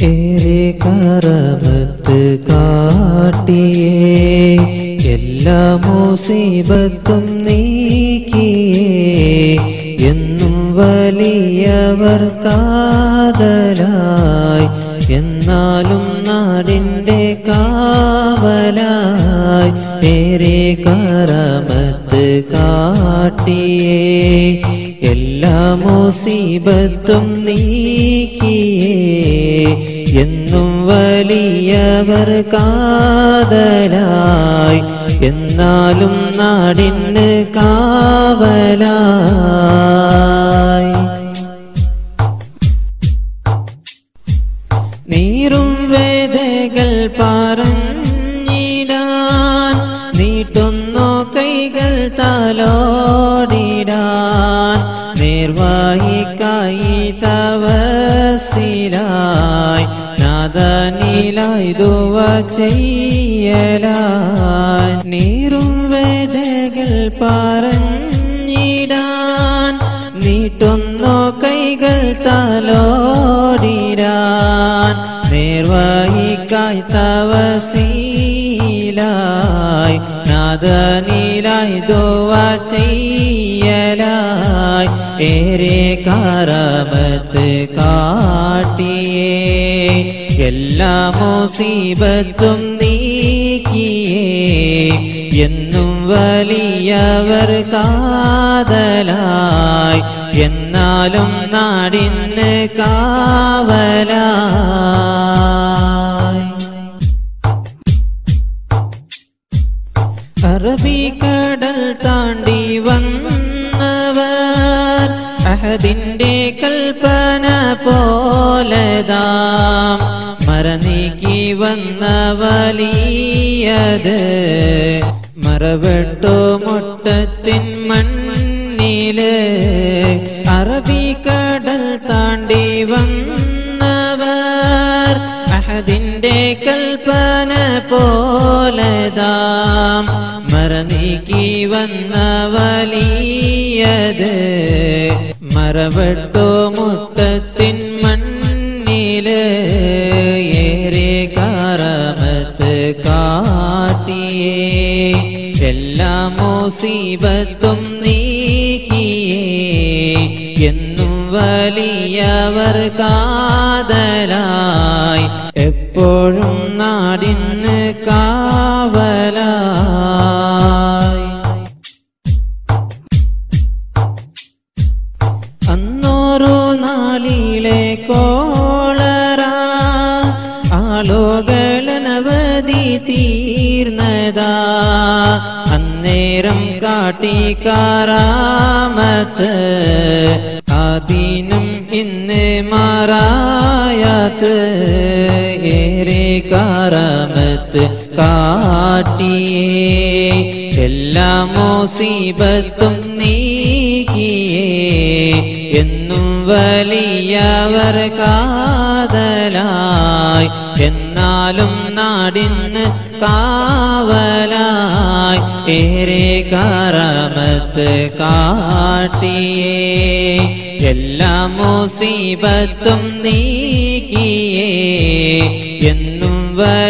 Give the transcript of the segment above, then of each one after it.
ഏറെ കറമത്ത് കാട്ടിയേ എല്ലാ മുസീബത്തും നീക്കിയേ എന്നും വലിയവർ കാതലായി എന്നാലും നാടിൻ്റെ കാവലായി ഏറെ കറമത്ത് കാട്ടിയേ എല്ലാ മുസീബത്തും നീക്കിയേ എന്നും വലിയവർ കാതലായി എന്നാലും നാടിന് കാവലായി നീറും വേദകൾ പറഞ്ഞിടാൻ നീട്ടുന്നു കൈകൾ തലോടിടാൻ നിർവാഹിക്കായി തവസിലായി നാദനിലായി ദുവ ചെയ്യലായി നീറും വേദകൾ പറഞ്ഞിടാൻ നീട്ടുന്നു കൈകൾ തലോടിരാൻ നിർവഹിക്കായി തവസീലായി നാദനിലായി ദോവ ചെയ്യലായി ഏറെ കാരമത്ത് കാട്ടിയേ എല്ലാ മുസീബത്തും നീക്കിയേ എന്നും വലിയവർ കാതലായി എന്നാലും നാടിന് കാവലായി അറബിക്കടൽ താണ്ടി വന്നവർ അഹദിന്റെ കൽപ്പന പോലതാം മറനീക്കി വന്ന വലിയത് മറവെട്ടോ മുട്ടത്തിൻ മണ്ണില് അറബിക്കടൽ താണ്ടി വന്നവർ അഹദിന്റെ കൽപ്പന പോലതാം മറനീക്കി വന്ന വലിയത് മറവെട്ടോ മുട്ടത്തിൻ മണ്ണില് ഏറെ കാരമത്ത് കാട്ടിയേ എല്ലാ മുസീബത്തും നീക്കിയേ എന്നും വലിയവർ കാതലായി എപ്പോഴും നാടിന് കാവലായി അന്നോരോ നാളിലെ കോളറ ആളുകളനവധി തീർന്നതാ അന്നേരം കാട്ടിക്കാറാമത്ത് അതിനും ഇന്ന് മാറായാത്ത് ഏറെ കാറാമത്ത് കാട്ടിയേ എല്ലാ മുസീബത്തും നീക്കിയേ എന്നും വലിയവർ കാതലായി എന്നാലും നാടിന് കാവലായി ഏറെ കാറമത്ത് കാട്ടിയേ എല്ലാ മുസീബത്തും നീക്കിയേ എന്നും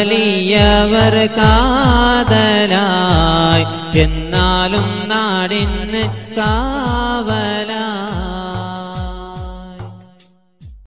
വലിയവർ കാതലായി എന്നാലും നാടിൻ